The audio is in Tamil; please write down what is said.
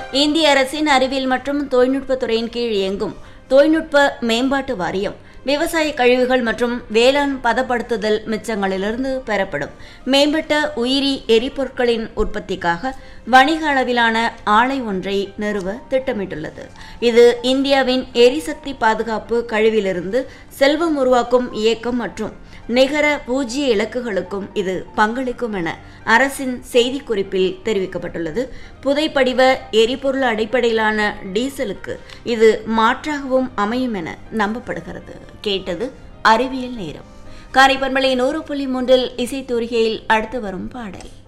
இந்திய அரசின் அறிவியல் மற்றும் தொழில்நுட்பத் துறையின் கீழ் இயங்கும் தொழில்நுட்ப மேம்பாட்டு வாரியம் விவசாய கழிவுகள் மற்றும் வேளாண் பதப்படுத்துதல் மிச்சங்களிலிருந்து பெறப்படும் மேம்பட்ட உயிரி எரிபொருட்களின் உற்பத்திக்காக வணிக அளவிலான ஆலை ஒன்றை நிறுவ திட்டமிட்டுள்ளது இது இந்தியாவின் எரிசக்தி பாதுகாப்பு கழிவிலிருந்து செல்வம் உருவாக்கும் இயக்கம் மற்றும் நிகர பூஜ்ய இலக்குகளுக்கும் இது பங்களிக்கும் என அரசின் செய்திக்குறிப்பில் தெரிவிக்கப்பட்டுள்ளது புதைப்படிவ எரிபொருள் அடிப்படையிலான டீசலுக்கு இது மாற்றாகவும் அமையும் என நம்பப்படுகிறது கேட்டது அறிவியல் நேரம் காரைப்பண்பலை நூறு புள்ளி மூன்றில் இசைத்தூரிகையில் அடுத்து வரும் பாடல்